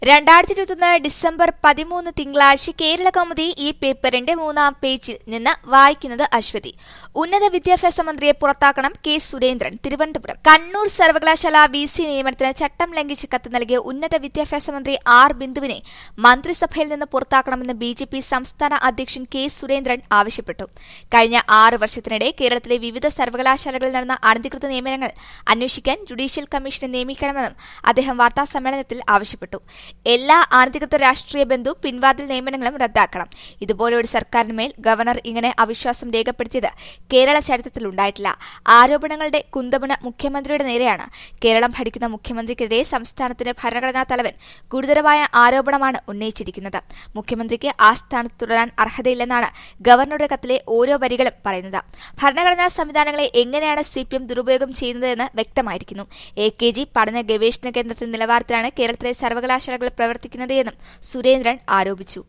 രണ്ടായിരത്തി ഇരുപത്തൊന്ന് ഡിസംബർ പതിമൂന്ന് തിങ്കളാഴ്ച കേരള കൗമുദി ഈ പേപ്പറിന്റെ മൂന്നാം പേജിൽ നിന്ന് വായിക്കുന്നത് അശ്വതി ഉന്നത വിദ്യാഭ്യാസ മന്ത്രിയെ പുറത്താക്കണം കെ സുരേന്ദ്രൻ തിരുവനന്തപുരം കണ്ണൂർ സർവകലാശാല വി സി നിയമനത്തിന് ചട്ടം ലംഘിച്ച് കത്ത് നൽകിയ ഉന്നത വിദ്യാഭ്യാസ മന്ത്രി ആർ ബിന്ദുവിനെ മന്ത്രിസഭയിൽ നിന്ന് പുറത്താക്കണമെന്ന് ബി ജെ പി സംസ്ഥാന അധ്യക്ഷൻ കെ സുരേന്ദ്രൻ ആവശ്യപ്പെട്ടു കഴിഞ്ഞ ആറ് വർഷത്തിനിടെ കേരളത്തിലെ വിവിധ സർവകലാശാലകളിൽ നടന്ന അനധികൃത നിയമനങ്ങൾ അന്വേഷിക്കാൻ ജുഡീഷ്യൽ കമ്മീഷനെ നിയമിക്കണമെന്നും അദ്ദേഹം വാർത്താസമ്മേളനത്തിൽ ആവശ്യപ്പെട്ടു എല്ലാ അനധികൃത രാഷ്ട്രീയ ബന്ധു പിൻവാതിൽ നിയമനങ്ങളും റദ്ദാക്കണം ഇതുപോലെ ഒരു സർക്കാരിന്മേൽ ഗവർണർ ഇങ്ങനെ അവിശ്വാസം രേഖപ്പെടുത്തിയത് കേരള ചരിത്രത്തിലുണ്ടായിട്ടില്ല ആരോപണങ്ങളുടെ കുന്തമുന മുഖ്യമന്ത്രിയുടെ നേരെയാണ് കേരളം ഭരിക്കുന്ന മുഖ്യമന്ത്രിക്കെതിരെ സംസ്ഥാനത്തിന്റെ ഭരണഘടനാ തലവൻ ഗുരുതരമായ ആരോപണമാണ് ഉന്നയിച്ചിരിക്കുന്നത് മുഖ്യമന്ത്രിക്ക് ആ സ്ഥാനത്ത് തുടരാൻ അർഹതയില്ലെന്നാണ് ഗവർണറുടെ കത്തിലെ ഓരോ വരികളും പറയുന്നത് ഭരണഘടനാ സംവിധാനങ്ങളെ എങ്ങനെയാണ് സി പി എം ദുരുപയോഗം ചെയ്യുന്നതെന്ന് വ്യക്തമായിരിക്കുന്നു എ കെ ജി പഠന ഗവേഷണ കേന്ദ്രത്തിന്റെ നിലവാരത്തിലാണ് കേരളത്തിലെ സർവകലാശാലകൾ പ്രവർത്തിക്കുന്നത് എന്നും സുരേന്ദ്രൻ ആരോപിച്ചു